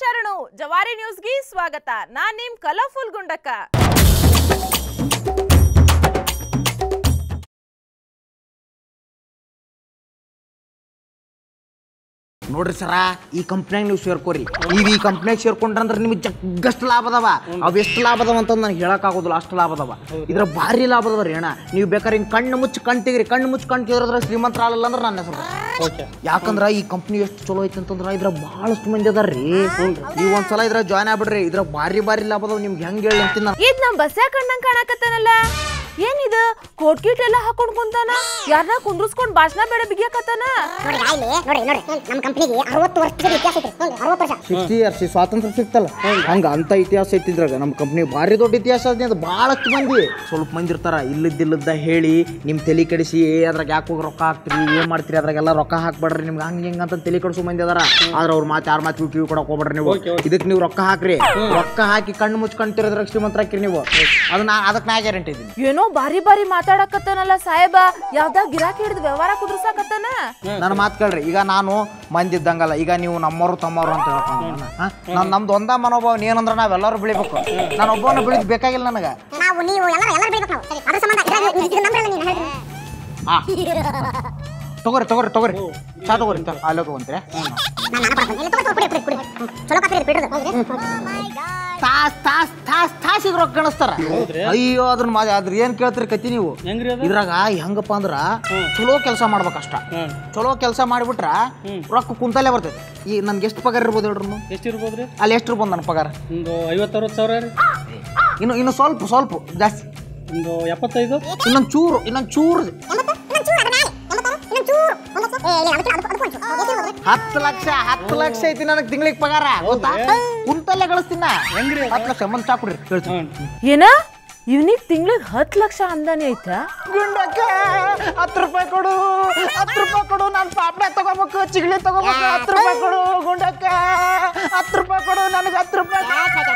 ಶರಣು ಜವಾರಿ ನ್ಯೂಸ್ಗೆ ಸ್ವಾಗತ ನಾನ್ ನಿಮ್ ಕಲರ್ಫುಲ್ ಗುಂಡಕ್ಕ ನೋಡ್ರಿ ಸರ ಈ ಕಂಪ್ನ್ಯಾಗ ನೀವು ಸೇರ್ಕೋರಿ ನೀವು ಈ ಕಂಪ್ನ್ಯಾಗ ಸೇರ್ಕೊಂಡ್ರಂದ್ರೆ ನಿಮಗೆ ಜಗ್ಗಷ್ಟು ಲಾಭ ಅದಾವ ಅವು ಎಷ್ಟು ಲಾಭ ಅದಾವ ಅಂತ ನನಗೆ ಹೇಳಕ್ಕಾಗೋದಿಲ್ಲ ಅಷ್ಟು ಲಾಭ ಅದಾವ ಇದ್ರ ಭಾರಿ ಲಾಭ ಅದಾವ ರೀ ಅಣ್ಣ ನೀವು ಬೇಕಾದ್ರೆ ಹಿಂಗೆ ಕಣ್ಣು ಮುಚ್ಚಿ ಕಣ್ ತೆಗಿರಿ ಕಣ್ಣು ಮುಚ್ಚಿ ಕಣ್ ತೆಗಿದ್ರೆ ಶ್ರೀಮಂತರಾಗಲ್ಲ ಅಂದ್ರೆ ನನ್ನ ಹೆಸರು ಓಕೆ ಯಾಕಂದ್ರ ಈ ಕಂಪ್ನಿ ಎಷ್ಟು ಚಲೋ ಐತೆ ಅಂತಂದ್ರ ಇದ್ರ ಬಹಳಷ್ಟು ಮಂದಿ ಅದಾರ ರೀ ನೀವು ಒಂದ್ಸಲ ಇದ್ರ ಜಾಯ್ನ್ ಆಗ್ಬಿಡ್ರಿ ಇದ್ರ ಭಾರಿ ಭಾರಿ ಲಾಭ ಅದಾವ ನಿಮ್ಗೆ ಹೆಂಗೆ ಹೇಳಿ ಅಂತೀನಿ ನಾನು ಇದ್ ನಮ್ ಬಸ್ಸಾ ಕಣ್ಣಂಗ್ ಕಾಣಕತ್ತಾನಲ್ಲ ಏನಿದು ಕೋಟ್ ಕೀಟ್ ಎಲ್ಲ ಹಾಕೊಂಡ್ ಕುಂತಾನ ಯಾರನ್ನ ಕುಂದ್ರಸ್ಕೊಂಡ್ ಭಾಷಣ ಬೇಡ ಬಿಗಿಯಕತ್ತಾನ ನೋಡಿ ಇಲ್ಲಿ ನೋಡ್ರಿ ನೋಡ್ರಿ ನಮ್ಮ ಕಂಪ್ನಿಗೆ ಅರವತ್ತು ವರ್ಷದ ಇತಿಹಾಸ ಐತ್ರಿ ನೋಡ್ರಿ ಅರವತ್ತು ವರ್ಷ ಸಿಕ್ಸ್ಟಿ ಇಯರ್ಸ್ ಸ್ವಾತಂತ್ರ್ಯ ಸಿಕ್ತಲ್ಲ ಹಂಗ ಅಂತ ಇತಿಹಾಸ ಐತಿದ್ರಾಗ ನಮ್ಮ ಕಂಪ್ನಿ ಭಾರಿ ದೊಡ್ಡ ಇತಿಹಾಸ ಅದ ಅದು ಭಾಳಷ್ಟು ಮಂದಿ ಸ್ವಲ್ಪ ಮಂದಿ ಇರ್ತಾರ ಇಲ್ಲದಿಲ್ಲದ ಹೇಳಿ ನಿಮ್ಮ ತಲೆ ಕೆಡಿಸಿ ಏ ಅದ್ರಾಗ ಯಾಕೆ ಹೋಗಿ ರೊಕ್ಕ ಹಾಕ್ತೀರಿ ಏನ್ ಮಾಡ್ತೀರಿ ಅದ್ರಾಗೆಲ್ಲ ರೊಕ್ಕ ಹಾಕ್ಬೇಡ್ರಿ ನಿಮ್ಗೆ ಹಂಗೆ ಹಿಂಗೆ ಅಂತ ತಲೆ ಕೆಡಿಸೋ ಮಂದಿ ಅದಾರ ಆದ್ರೆ ಅವ್ರ ಮಾತು ಯಾರ ಮಾತು ಕಿವಿ ಕೊಡಕ್ ಹೋಗ್ಬೇಡ್ರಿ ನೀವು ಇದಕ್ಕೆ ನೀವು ರೊಕ್ಕ ಹಾಕ್ರಿ ರೊಕ್ಕ ಹಾಕಿ ಕಣ್ಣು ಮುಚ್ಕೊಂತಿರೋದ್ರಾಗ ಶ್ರೀಮಂತರ ಹಾಕಿರಿ ನೀವು ಅದನ್ನ ಅದಕ್ಕೆ ನಾ ಗ್ಯಾರಂಟಿ ಇದ್ದೀನಿ ಏನೋ ಬಾರಿ ಬಾರಿ ಮಾತಾಡಕತ್ತಾನಲ್ಲ ಸಾಹೇಬ ಯಾವ್ದಾಗ ಗಿರಾಕಿ ಹಿಡಿದು ವ್ಯವಹಾರ ಕುದ್ರಸಾಕತ್ತಾನ ನನ್ನ ಮಾತು ಕೇಳ್ರಿ ಈಗ ನಾನು ಮಂದಿ ಇದ್ದಂಗಲ್ಲ ಈಗ ನೀವು ನಮ್ಮವರು ತಮ್ಮವರು ಅಂತ ಹೇಳ್ಕೊಂಡು ನಾನು ನಮ್ದು ಒಂದ ಮನೋಭಾವ ಏನಂದ್ರೆ ನಾವೆಲ್ಲರೂ ಬೆಳಿಬೇಕು ನಾನು ಒಬ್ಬನ ಬೆಳಿದ್ ಬೇಕಾಗಿಲ್ಲ ನನಗೆ ನಾವು ನೀವು ಎಲ್ಲರೂ ಎಲ್ಲರೂ ಬೆಳಿಬೇಕು ನಾವು ಸರಿ ಅದ್ರ ಸಂಬಂಧ ಇದ್ರಾಗ ಇದು ನಂಬರಲ್ಲ ನೀನು ಹೇಳ್ರಿ ಆ ತಗೋರಿ ತಗೋರಿ ತಗೋರಿ ಚಾ ತಗೋರಿ ಅಲ್ಲಿ ಹೋಗುವಂತ್ರಿ ನಾನು ನಾನು ಬರ್ತೀನಿ ಇಲ್ಲಿ ತಗೋ ಕುಡಿ ಕುಡಿ ಕುಡಿ ಹ್ಮ್. ಚಲೋ ಕಾಪಿ ಇದೆ ಬಿಡ್ರಿ ಹೌದ್ರಿ ತಾಸ್ ತಾಸ್ ತಾಸ್ ತಾಸಿಗೆ ರೊಕ್ಕ ಕಾಣಿಸ್ತಾರ ಅಯ್ಯೋ ಅದನ್ನ ಮಾ ಅದ್ರ ಏನ್ ಕೇಳ್ತೀರಿ ಕತಿ ನೀವು ಹೆಂಗ್ರಿ ಅದು ಇದ್ರಾಗ ಹೆಂಗಪ್ಪ ಅಂದ್ರ ಚಲೋ ಕೆಲಸ ಮಾಡ್ಬೇಕಷ್ಟ ಹ್ಮ್ ಚಲೋ ಕೆಲಸ ಮಾಡಿಬಿಟ್ರ ರೊಕ್ಕ ಕುಂತಲ್ಲೇ ಬರ್ತೈತಿ ಈ ನನ್ಗೆ ಎಷ್ಟು ಪಗಾರ ಇರ್ಬೋದು ಹೇಳ್ರಿ ನೀವು? ಎಷ್ಟು ಇರ್ಬೋದ್ರಿ ಅಲ್ಲಿ ಎಷ್ಟು ಇರ್ಬೋದು ನನ್ನ ಪಗಾರ ಒಂದು ಐವತ್ತು ಅರವತ್ತು ಸಾವಿರ ರೀ ಇನ್ನು ಇನ್ನು ಸ್ವಲ್ಪ ಸ್ವಲ್ಪ ಜಾಸ್ತಿ ಒಂದು ಎಪ್ಪತ್ತೈದು ಇನ್ನೊಂದು ಚೂರು ಇನ್ನೊಂದು ಚೂರು ಇನ್ನೊಂದು ಚೂರು ಅದ್ರ ಮೇಲೆ ಎಂಬತ್ತು ಇನ್ನೊಂದು ಚೂರು ಒಂದು ಲಕ್ಷ ಏ ಇಲ್ಲ ಅದಕ್ಕೆ ಅದಕ್ಕೆ ಅದಕ್ಕೆ ಒಂಚೂರು ಎಷ್ಟು ಇರ್ಬೋದ್ರಿ ಹತ್ತು ಲಕ್ಷ ಹತ್ತು ಲಕ್ಷ ಐತಿ ನನಗೆ ತಿಂಗಳಿಗೆ ಪಗಾರ ಗೊತ್ತಾ ಕುಂತಲ್ಲೇ ಗಳಿಸ್ತೀನ ಹೆಂಗ್ರಿ ಹತ್ತು ಲಕ್ಷ ಮಂದಿ ಚಾ ಕುಡ್ರಿ ಹೇಳ್ತೀನಿ ಹ್ಞೂ ಏನ ಇವನಿಗ್ ತಿಂಗ್ಳಿಗ್ ಹತ್ ಲಕ್ಷ ಆಮ್ದಾನಿ ಐತಾ ಗುಂಡಕ್ಕ ಹತ್ತು ರೂಪಾಯಿ ಕೊಡು ಹತ್ತು ರೂಪಾಯಿ ಕೊಡು ನಾನು ಪಾಪಡೆ ತಗೋಬೇಕು ಚಿಗಳಿ ತಗೋಬೇಕು ಹತ್ತು ರೂಪಾಯಿ ಕೊಡು ಗುಂಡಕ್ಕ ಹತ್ತು ರೂಪಾಯಿ ಕೊಡು ನನಗೆ ಹತ್ತು ರೂಪಾಯಿ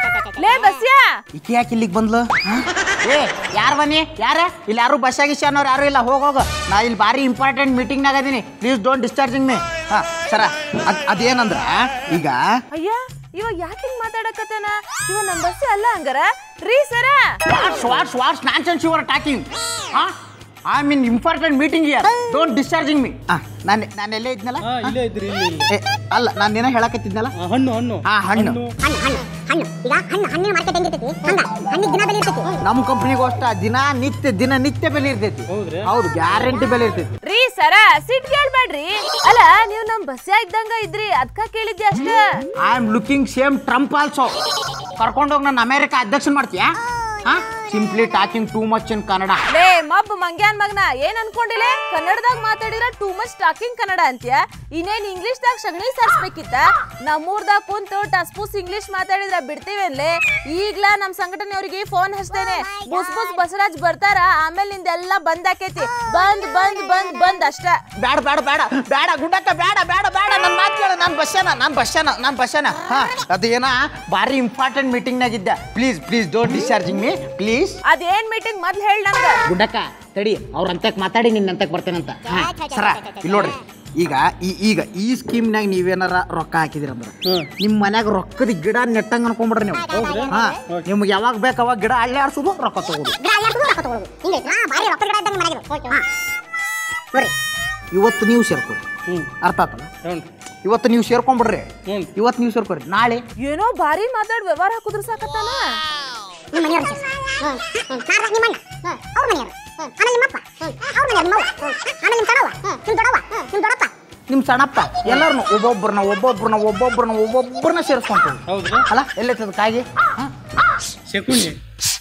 ಲೇ ಬಸ್ಯಾ ಈಕೆ ಯಾಕೆ ಇಲ್ಲಿಗೆ ಬಂದ್ಲು ಹ? ಏ ಯಾರು ಬನ್ನಿ ಯಾರ ಇಲ್ಲಿ ಯಾರು ಬಸ್ ಆಗಿಸಿ ಅನ್ನೋರು ಯಾರು ಇಲ್ಲ ಹೋಗ್ ಹೋಗು ನಾ ಇಲ್ಲಿ ಭಾರಿ ಇಂಪಾರ್ಟೆಂಟ್ ಮೀಟಿಂಗ್ನಾಗ ಅದೀನಿ ಪ್ಲೀಸ್ ಡೋಂಟ್ ಡಿಸ್ಚಾರ್ಜಿಂಗ್ ಮೀ ಹಾಂ ಸರ ಅದು ಅದೇನಂದ್ರ ಈಗ ಅಯ್ಯ ಇವಾಗ ಯಾಕೆ ಹಿಂಗ್ ಮಾತಾಡಕತ್ತಾನ ಇವ ನಮ್ ಬಸ್ಸಿ ಅಲ್ಲ ಹಂಗಾರ ರೀ sir what's what's what's nonsense you are talking ಹಾಂ I mean important meeting here don't discharging me ಹಾಂ ನಾನು ನಾನು ಎಲ್ಲೇ ಇದ್ನಲ್ಲ ಹಾಂ ಇಲ್ಲೇ ಇದ್ರಿ ಇಲ್ಲಿ ಇಲ್ಲಿ ಏ ಅಲ್ಲ ನಾನು ಏನೋ ಹೇಳಕತ್ತಿದ್ನಲ್ಲ ಆ, ಹಣ್ಣು ಹಣ್ಣು ಆ, ಹಣ್ಣು. ಹಣ್ಣು ಹಣ್ಣು ಹಣ್ಣು ಈಗ ಹಣ್ಣು ಹಣ್ಣಿನ ಮಾರ್ಕೆಟ್ ಹೆಂಗಿರ್ತೈತಿ ಹಂಗ ಹಣ್ಣಿಗೆ ದಿನ ಬೆಲೆ ಇರ್ತೈತಿ ನಮ್ಮ ಕಂಪ್ನಿಗೂ ಅಷ್ಟ ದಿನ ನಿತ್ಯ ದಿನ ನಿತ್ಯ ಬೆಲೆ ಇರ್ತೈತಿ ಹೌದ್ರಿ? ಹೌದು ಗ್ಯಾರಂಟಿ ಬೆಲೆ ಇರ್ತೈತಿ ರೀ ಸರ ಸಿಟ್ ಕೇಳ್ಬೇಡ್ರಿ ಅಲ್ಲ ನೀವ್ ನಮ್ ಬಸ್ಯಾ ಇದ್ದಂಗ ಇದ್ರಿ ಅದ್ಕ ಕೇಳಿದ್ದೆ ಅಷ್ಟ I am looking same Trump also ಕರ್ಕೊಂಡೋಗಿ ನನ್ನ ಅಮೆರಿಕ ಅಧ್ಯಕ್ಷನ್ ಮಾಡ್ತೀಯಾ ಹಾ simply talking too much in Kannada ಲೇ ಮಬ್ಬ ಮಂಗ್ಯಾನ್ ಮಗನ ಏನ್ ಅನ್ಕೊಂಡಿಲ್ಲ ಕನ್ನಡದಾಗ ಮಾತಾಡಿರ ಟೂ ಮಚ್ ಟಾಕಿಂಗ್ ಕನ್ನಡ ಅಂತ್ಯ ಇನ್ನೇನ್ ಇಂಗ್ಲಿಷ್ ದಾಗ ಸಗಣಿ ಸರ್ಸ್ಬೇಕಿತ್ತ ನಮ್ಮೂರ್ದಾಗ ಕುಂತು ಟಸ್ಪೂಸ್ ಇಂಗ್ಲಿಷ್ ಮಾತಾಡಿದ್ರ ಬಿಡ್ತೀವೇನ್ಲೇ ಈಗ್ಲ ನಮ್ ಸಂಘಟನೆಯವ್ರಿಗೆ ಫೋನ್ ಹಚ್ತೇನೆ ಬುಸ್ ಬುಸ್ ಬಸವರಾಜ್ ಬರ್ತಾರ ಆಮೇಲೆ ನಿಂದೆಲ್ಲ ಬಂದ್ ಆಕೇತಿ ಬಂದ್ ಬಂದ್ ಬಂದ್ ಬಂದ್ ಅಷ್ಟ ಬೇಡ ಬೇಡ ಬೇಡ ಬೇಡ ಗುಂಡಕ್ಕ ಬೇಡ ಬೇಡ ಬೇಡ ನನ್ನ ಮಾತು ಕೇಳು ನಾನು ಬಸ್ಸನ ನಾನು ಬಸ್ಸನ ನಾನು ಬಸ್ಸನ ಹಾ ಅದೇನ ಭಾರಿ ಇಂಪಾರ್ಟೆಂಟ್ ಮೀಟಿಂಗ್ನಾಗ ಇದ್ದೆ please please don't discharging me please ಅದೇನ್ ಮೀಟಿಂಗ್ ಮೊದ್ಲು ಹೇಳ್ ನಂಗ ಗುಂಡಕ್ಕ ತಡಿ ಅವ್ರ ಅಂತಕ್ ಮಾತಾಡಿ ನಿನ್ನ ಅಂತಕ್ ಬರ್ತೇನಂತ ಹಾ ಸರ ಇಲ್ಲಿ ನೋಡ್ರಿ ಈಗ ಈ ಈಗ ಈ ಸ್ಕೀಮ್ನಾಗ ನೀವೇನಾರ ರೊಕ್ಕ ಹಾಕಿದಿರ ಅಂದ್ರೆ ಹ್ಮ್. ನಿಮ್ಮ ಮನ್ಯಾಗ ರೊಕ್ಕದ ಗಿಡ ನೆಟ್ಟಂಗ ಅನ್ಕೊಂಬಿಡ್ರಿ ನೀವು ಹಾ ನಿಮ್ಗೆ ಯಾವಾಗ ಬೇಕು ಅವಾಗ ಗಿಡ ಅಲ್ಲೇ ಆಡ್ಸೋದು ರೊಕ್ಕ ತಗೋದು ಗಿಡ ಅಲ್ಲಿ ರೊಕ್ಕ ತಗೊಳ್ಳೋದು ಹಿಂಗೈತಿ ಹಾ ಭಾರಿ ರೊಕ್ಕ ಗಿಡ ಇದ್ದಂಗೆ ಮನೆಗೆ ಹಾ ನೋಡ್ರಿ ಇವತ್ತು ನೀವು ಸೇರ್ಕೊರಿ ಹ್ಞೂ ಅರ್ಥ ಆತಲ್ಲ ಹ್ಞೂ ಇವತ್ತು ನೀವು ಸೇರ್ಕೊಂಡ್ಬಿಡ್ರಿ ಹ್ಞೂ ಇವತ್ತು ನೀವು ಸೇರ್ಕೊರಿ ನಾಳೆ ಏನೋ ಭಾರಿ ಮಾತಾಡ್ ವ್ಯವಹಾರ ಕುದ್ರ ಸಾಕತ್ತಾನ ನಿಮ್ಮ ಮನೆಯವರು ಹ್ಞೂ ಹ್ಞೂ ನಾರ ನಿಮ್ಮ ಅಣ್ಣ ಹ್ಞೂ ಅವ್ರ ಮನೆಯವರು ಹ್ಞೂ ಆಮೇಲೆ ನಿಮ್ಮಪ್ಪ ಹ್ಞೂ ಅವ್ರ ಮನೆಯವ್ರು ನಿಮ್ಮವ್ವ ಹ್ಞೂ ಆಮೇಲೆ ನಿಮ್ಮ ತಡವ ಹ್ಞೂ ನಿಮ್ಮ ದೊಡವ ಹ್ಞೂ ನಿಮ್ಮ ದೊಡಪ್ಪ ನಿಮ್ಮ ಸಣ್ಣಪ್ಪ ಎಲ್ಲರನ್ನು ಒಬ್ಬೊಬ್ರನ್ನ ಒಬ್ಬೊಬ್ರನ್ನ ಒಬ್ಬೊಬ್ರನ್ನ ಒಬ್ಬೊಬ್ರನ್ನ ಸೇರಿಸ್ಕೊಂತೀವಿ ಹೌದ್ರಿ ಅಲ್ಲ ಎಲ್ಲೈತದ ಕಾಗಿ ಹಾ? ಶಕುನಿ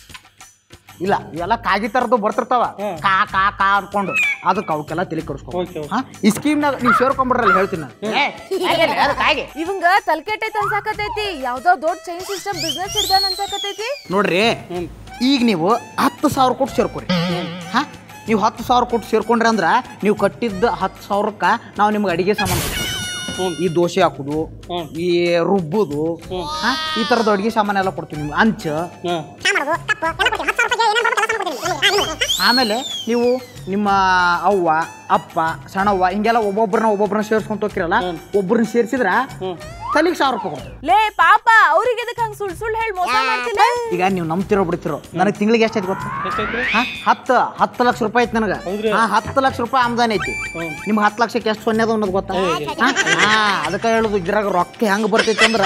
ಇಲ್ಲ ಇವೆಲ್ಲ ಕಾಗಿ ತರದ್ದು ಬರ್ತಿರ್ತಾವ ಹ್ಮ್. ಕಾ ಕಾ ಕಾ ಅನ್ಕೊಂಡು ಅದಕ್ಕೆ ಅವಕ್ಕೆಲ್ಲ ತಲೆ ಕೆಡಿಸ್ಕೊ ಓಕೆ ಓಕೆ ಹಾ ಈ ಸ್ಕೀಮ್ನಾಗ ನೀವು ಸೇರ್ಕೊಂಡ್ಬಿಡ್ರಲ್ಲ ಹೇಳ್ತೀನಿ ನಾನು ಏ, ಕಾಯಿಲೆ, ಅದು ಕಾಯಿಗೆ ಇವಂಗ ತಲ್ಕೆಟ್ಟೈತ್ ಅನ್ಸಾಕತೈತಿ ಯಾವ್ದೋ ದೊಡ್ಡ ಚೈನ್ ಸಿಸ್ಟಮ್ ಬಿಸ್ನೆಸ್ ಹಿಡ್ದಾನ ಅನ್ಸಾಕತೈತಿ ನೋಡ್ರಿ ಹ್ಞೂ ಈಗ ನೀವು ಹತ್ತು ಸಾವಿರ ಕೊಟ್ಟು ಸೇರ್ಕೊರಿ ಹಾ ನೀವು ಹತ್ತು ಸಾವಿರ ಕೊಟ್ಟು ಸೇರ್ಕೊಂಡ್ರಿ ಅಂದ್ರೆ ನೀವು ಕಟ್ಟಿದ್ದ ಹತ್ತು ಸಾವಿರಕ್ಕೆ ನಾವು ನಿಮ್ಗೆ ಅಡಿಗೆ ಸಾಮಾನು ಕೊಡ್ತೀವಿ ಹ್ಞೂ ಈ ದೋಸೆ ಹಾಕೋದು ಹ್ಞೂ ಈ ರುಬ್ಬೋದು ಹ್ಞೂ ಹಾ ಈ ಥರದ ಅಡುಗೆ ಸಾಮಾನು ಎಲ್ಲ ಕೊಡ್ತೀವಿ ನಿಮ್ಗೆ ಅಂಚ ಹಾಂ ಚಾ ಮಾಡೋದು ಕಪ್ಪು ಎಲ್ಲ ಕೊಡ್ತೀವಿ ಹತ್ತು ಸಾವಿರ ರೂಪಾಯಿ ಏನೇನು ಬರ್ಬೇಕು ಎಲ್ಲ ತಂದು ಕೊಡ್ತೀವಿ ಆಮೇಲೆ ನೀವು ನಿಮ್ಮ ಅವ್ವ ಅಪ್ಪ ಸಣ್ಣವ್ವ ಹಿಂಗೆಲ್ಲ ಒಬ್ಬೊಬ್ರನ್ನ ಒಬ್ಬೊಬ್ರನ್ನ ಸೇರ್ಸ್ಕೊಂತ ಹೋಗಿರಲ್ಲ ಹ್ಮ್. ಒಬ್ಬರನ್ನ ಸೇರಿಸಿದ್ರ ಹ್ಞೂ ತಲೆಗೆ ಸಾವಿರ ರೂಪಾಯಿ ಕೊಡ್ತೀನಿ ಲೇ ಪಾಪ ಅವ್ರಿಗೆ ಎದಕ್ ಹಂಗ್ ಸುಳ್ ಸುಳ್ ಹೇಳಿ ಮೋಸ ಮಾಡ್ತಿಲ್ಲ ಈಗ ನೀವು ನಂಬ್ತಿರೋ ಬಿಡ್ತಿರೋ ನನಗೆ ತಿಂಗಳಿಗೆ ಎಷ್ಟೈತಿ ಗೊತ್ತಾ ಎಷ್ಟೈತ್ರಿ ಹಾ ಹತ್ತು ಹತ್ತು ಲಕ್ಷ ರೂಪಾಯಿ ಐತಿ ನನಗೆ ಹೌದ್ರಿ? ಹಾ ಹತ್ತು ಲಕ್ಷ ರೂಪಾಯಿ ಆಮದಾನಿ ಐತಿ ಹ್ಮ್. ನಿಮ್ಗೆ ಹತ್ತು ಲಕ್ಷಕ್ಕೆ ಎಷ್ಟು ಸೊನ್ನೆ ಅದ ಅನ್ನೋದು ಗೊತ್ತಾ ಹಾ ಹಾ, ಅದಕ್ಕೆ ಹೇಳುದು ಇದ್ರಾಗ ರೊಕ್ಕ ಹೆಂಗ್ ಬರ್ತೈತಿ ಅಂದ್ರ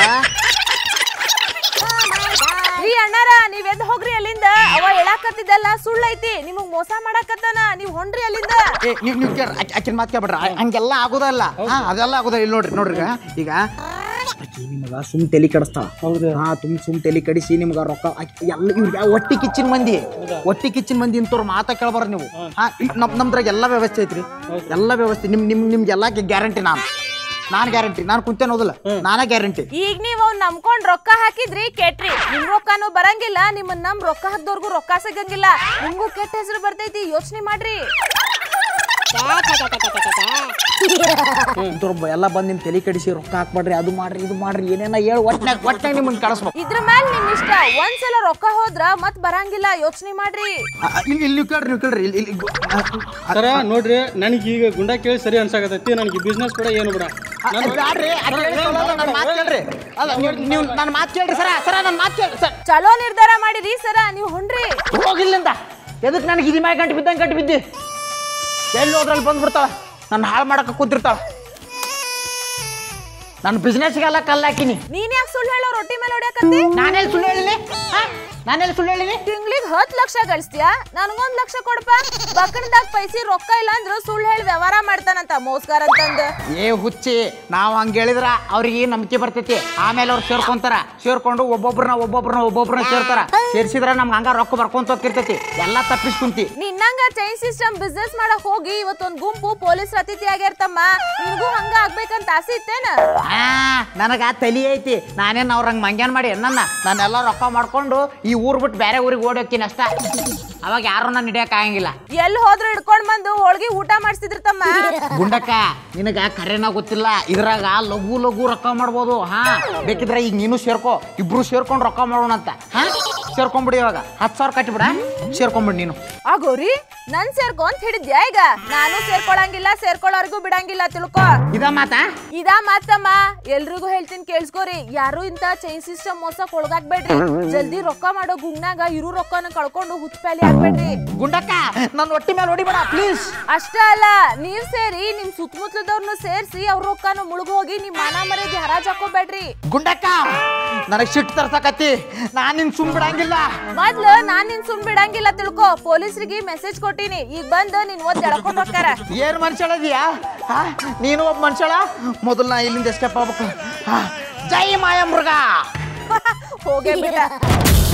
ರೀ ಅಣ್ಣಾರ ನೀವ್ ಎದ್ ಹೋಗ್ರಿ ಅಲ್ಲಿಂದ ಅವ ಹೇಳಾಕತ್ತಿದ್ದಲ್ಲ ಸುಳ್ಳೈತಿ ನಿಮಗ್ ಮೋಸ ಮಾಡಾಕತ್ತಾನ ನೀವ್ ಹೊಂಡ್ರಿ ಅಲ್ಲಿಂದ ಏ ನೀವು ನೀವು ಕೇಳ್ರಿ ಆಕೆ ಆಕಿನ ಮಾತು ಕೇಳ್ಬಿಡ್ರಿ ಆ- ಹಂಗೆಲ್ಲ ಆಗೋದಲ್ಲ ಹಾ ಅದೆಲ್ಲ ಆಗೋದಿಲ್ಲ ಇಲ್ಲಿ ನೋಡ್ರಿ ನೋಡ್ರಿ ಈಗ ಈಗ ಆಕಿ ನಿಮಗ ಸುಮ್ ತಲೆ ಕೆಡಿಸ್ತಾಳ ಹೌದು ಹಾ ತುಂಬ ಸುಮ್ ತಲೆ ಕಡಿಸಿ ನಿಮ್ಗ ರೊಕ್ಕ ಆಕಿ ಎಲ್ಲ ಇವ್ರಿಗೆ ಒಟ್ಟಿ ಕಿಚ್ಚಿನ ಮಂದಿ ಒಟ್ಟಿ ಕಿಚ್ಚಿನ ಮಂದಿ ಇಂಥವ್ರು ಮಾತಾ ಕೇಳಬಾರ್ದು ನೀವು ಹಾ ಇಲ್ ನಮ್ ನಮ್ದ್ರಾಗ ಎಲ್ಲ ವ್ಯವಸ್ಥೆ ಐತ್ರಿ ಎಲ್ಲ ವ್ಯವಸ್ಥೆ ನಿಮ್ ನಿಮ್ ನಿಮ್ಗೆಲ್ಲ ಗ್ಯಾರಂಟಿ ನಾನು ನಾನು ಗ್ಯಾರಂಟಿ ನಾನು ಕುಂತೇನೆ ಹೋದಲ್ಲ ನಾನೇ ಗ್ಯಾರಂಟಿ ಈಗ ನೀವ್ ಅವ್ನ್ ನಂಬ್ಕೊಂಡ್ ರೊಕ್ಕ ಹಾಕಿದ್ರಿ ಕೆಟ್ರಿ ನಿಮ್ ರೊಕ್ಕನೂ ಬರಂಗಿಲ್ಲ ನಿಮ್ಮನ್ ನಮ್ ರೊಕ್ಕ ಹಾಕ್ದವ್ರಿಗೂ ರೊಕ್ಕ ಸಿಗಂಗಿಲ್ಲ ನಿಮ್ಗೂ ಕೆಟ್ಟ ಹೆಸರು ಬರ್ತೈತಿ ಯೋಚನೆ ಮಾಡ್ರಿ ಇಂಥವ್ರು ಎಲ್ಲ ಬಂದು ನಿಮ್ ತಲೆ ಕಡಿಸಿ ರೊಕ್ಕ ಹಾಕ್ಬೇಡ್ರಿ ಅದು ಮಾಡ್ರಿ ಇದು ಮಾಡ್ರಿ ಏನೇನ ಹೇಳಿ ಒಟ್ನಾಗ ಒಟ್ನಾಗ ನಿಮ್ಮನ್ನ ಕಳಿಸ್ಬೇಕು ಇದ್ರ ಮ್ಯಾಲ್ ನಿಮ್ ಇಷ್ಟ ಒಂದ್ಸಲ ರೊಕ್ಕ ಹೋದ್ರ ಮತ್ ಬರಂಗಿಲ್ಲ ಯೋಚನೆ ಮಾಡ್ರಿ ಆ, ಆ, ಇಲ್ಲಿ ಇಲ್ಲಿ ನೀವು ಕೇಳ್ರಿ ನೀವು ಕೇಳ್ರಿ ಇಲ್ಲಿ ಇಲ್ಲಿ ಸರ ನೋಡ್ರಿ ನನಗೆ ಈಗ ಗುಂಡ ಕೇಳಿ ಸರಿ ಅನ್ಸಾಕತ್ತೈತಿ ನನಗೆ ಬಿಸ್ನೆಸ್ ಕೂಡ ಏನು ಬಿಡ ನಾನು ಬ್ಯಾಡ್ರಿ ಅದ್ ಹೇಳ್ಕೊಳ್ಳೋದು ನನ್ನ ಮಾತು ಕೇಳ್ರಿ ಅಲ್ಲ ನೀವು ನೀವು ನನ್ನ ಮಾತು ಕೇಳ್ರಿ ಸರ ಸರ ನನ್ನ ಮಾತು ಕೇಳ್ರಿ ಸರ್ ಚಲೋ ನಿರ್ಧಾರ ಮಾಡಿರಿ ಸರ ನೀವ್ ಹೊಂಡ್ರಿ ಹೋಗಿಲ್ಲಿಂದ ಎದಕ್ಕೆ ನನಗೆ ಇದು ಮ್ಯಾಗ ಗಂಟು ಬಿದ್ದಂಗೆ ಗಂಟು ಬಿದ್ದಿ ಎಲ್ಲಿ ಹೋದ್ರಲ್ಲಿ ಬಂದ್ಬಿಡ್ತಾಳ ನನ್ನ ಹಾಳು ಮಾಡಕ್ಕೆ ಕೂತಿರ್ತಾಳ ನನ್ನ ಬಿಸ್ನೆಸ್ಗೆಲ್ಲ ಕಲ್ಲು ಹಾಕಿನಿ ನೀನ್ ಯಾಕೆ ಸುಳ್ಳು ಹೇಳೋ ರೊಟ್ಟಿ ಮೇಲೆ ಹೊಡ್ಯಾಕತ್ತಿ ನಾನೆಲ್ಲಿ ಸುಳ್ಳು ಹೇಳಿನಿ ನಾನೆಲ್ಲಿ ಸುಳ್ಳು ಹೇಳಿನಿ ತಿಂಗ್ಳಿಗ್ ಹತ್ ಲಕ್ಷ ಗಳಿಸ್ತೀಯ ನನಗೊಂದ್ ಲಕ್ಷ ಕೊಡಪ್ಪ ಬಕ್ಕಣದಾಗ ಪೈಸಿ ರೊಕ್ಕ ಇಲ್ಲ ಅಂದ್ರ ಸುಳ್ಳು ಹೇಳಿ ವ್ಯವಹಾರ ಮಾಡ್ತಾನಂತ ಮೋಸ್ಗಾರ ಅಂತಂದ್ ಏ ಹುಚ್ಚಿ ನಾವು ಹಂಗೆ ಹೇಳಿದ್ರ ಅವ್ರಿಗೆ ನಂಬಿಕೆ ಬರ್ತೈತಿ ಆಮೇಲೆ ಅವ್ರು ಸೇರ್ಕೊಂತಾರ ಸೇರ್ಕೊಂಡು ಒಬ್ಬೊಬ್ರನ್ನ ಒಬ್ಬೊಬ್ರನ್ನ ಒಬ್ಬೊಬ್ರನ್ನ ಸೇರ್ತಾರ ಸೇರ್ಸಿದ್ರ ನಮ್ಗೆ ಹಂಗ ರೊಕ್ಕ ಬರ್ಕೊಂತ ಹೋಗಿರ್ತೈತಿ ಎಲ್ಲ ತಪ್ಪಿಸ್ಕೊಂತಿ ನಿನ್ನಂಗ ಚೈನ್ ಸಿಸ್ಟಮ್ ಬಿಸ್ನೆಸ್ ಮಾಡಕ್ ಹೋಗಿ ಇವತ್ತೊಂದ್ ಗುಂಪು ಪೊಲೀಸ್ ಅತಿಥಿ ಆಗ್ಯಾರ್ತಮ್ಮ ನಿನ್ಗೂ ಹಂಗ ಆಗ್ಬೇಕಂತ ಆಸೆ ಇತ್ತೇನ ಆ ನನಗ ತಲಿ ಐತಿ ನಾನೇನು ಅವ್ರ ಹಂಗೆ ಮಂಗ್ಯಾನ್ ಮಾಡಿ ನನ್ನ ನಾನೆಲ್ಲ ರೊಕ್ಕ ಮಾಡ್ಕೊಂಡು ಈ ಊರ್ ಬಿಟ್ಟು ಬೇರೆ ಊರಿಗೆ ಓಡಿ ಹೋಗ್ತೀನಿ ಅಷ್ಟ ಅವಾಗ ಯಾರು ನಾನು ಹಿಡಿಯಕ್ ಆಗಂಗಿಲ್ಲ ಎಲ್ಲಿ ಹೋದ್ರು ಹಿಡ್ಕೊಂಡ್ ಬಂದು ಹೋಳ್ಗಿ ಊಟ ಮಾಡಿಸ್ತಿದ್ರು ತಮ್ಮ ಗುಂಡಕ್ಕ ನಿನಗ ಕರೆನ ಗೊತ್ತಿಲ್ಲ ಇದ್ರಾಗ ಲಘು ಲಘು ರೊಕ್ಕ ಮಾಡ್ಬೋದು ಹಾ ಬೇಕಿದ್ರೆ ಈಗ ನೀನು ಸೇರ್ಕೋ ಇಬ್ರು ಸೇರ್ಕೊಂಡು ರೊಕ್ಕ ಮಾಡೋಣ ಅಂತ ಹಾ ಸೇರ್ಕೊಂಡ್ಬಿಡಿ ಇವಾಗ ಹತ್ತು ಸಾವಿರ ಕಟ್ಟಿಬಿಡ ಸೇರ್ಕೊಂಬಿಡಿ ನೀನು ಆಗೋರಿ ನನ್ ಸೇರ್ಕೊ ಅಂತ ಹಿಡಿದ್ಯಾ ಈಗ ನಾನು ಸೇರ್ಕೊಳಂಗಿಲ್ಲ ಸೇರ್ಕೊಳ್ಳೋರ್ಗೂ ಬಿಡಂಗಿಲ್ಲ ತಿಳ್ಕೊ ಇದ ಮಾತಾ ಇದಾ ಮಾತಮ್ಮ ಎಲ್ರಿಗೂ ಹೇಳ್ತೀನಿ ಕೇಳಿಸ್ಕೋರಿ ಯಾರು ಇಂತ ಚೈನ್ ಸಿಸ್ಟಮ್ ಮೋಸಕ್ ಒಳಗಾಗ್ಬೇಡ್ರಿ ಜಲ್ದಿ ರೊಕ್ಕ ಮಾಡೋ ಗುಂಗ್ನಾಗ ಇರು ರೊಕ್ಕನ ಕಳ್ಕೊಂಡು ಹುಚ್ಚಪ್ಯಾಲಿ ಆಗ್ಬೇಡ್ರಿ ಗುಂಡಕ್ಕ ನನ್ನ ಹೊಟ್ಟಿ ಮೇಲೆ ಹೊಡಿಬೇಡ ಪ್ಲೀಸ್ ಅಷ್ಟ ಅಲ್ಲ ನೀವ್ ಸೇರಿ ನಿಮ್ ಸುತ್ತಮುತ್ತಲದವ್ರನ್ನ ಸೇರ್ಸಿ ಅವ್ರ ರೊಕ್ಕನ ಮುಳುಗ್ ಹೋಗಿ ನಿಮ್ ಮಾನ ಮರ್ಯಾದೆ ಹರಾಜ್ ಹಾಕೋಬೇಡ್ರಿ ಗುಂಡಕ್ಕ ನನಗೆ ಸಿಟ್ಟು ತರ್ಸಕತ್ತಿ ನಾನು ನಿನ್ ಸುಮ್ ಬಿಡಂಗಿಲ್ಲ ಮೊದ್ಲು ನಾನ್ ನಿನ್ ಸುಮ್ ಬಿಡಂಗಿಲ್ಲ ತಿಳ್ಕೊ ಪೊಲೀಸ್ರಿಗೆ ಮೆಸೇಜ್ ಕೊಟ್ಟಿನಿ ಈಗ ಬಂದು ನಿನ್ ಓದ್ ಎಳ್ಕೊಂಡ್ ಹೋಗ್ತಾರ ಏನ್ ಮನುಷ್ಯಳದಿಯಾ ಹಾ ನೀನು ಒಬ್ಬ ಮನುಷ್ಯಳ ಮೊದಲು ನಾ ಇಲ್ಲಿಂದ ಎಸ್ಕೇಪ್ ಆಗ್ಬೇಕು ಹಾ, ಜೈ ಮಾಯ ಮೃಗ ಹೋಗೇ ಬಿಡ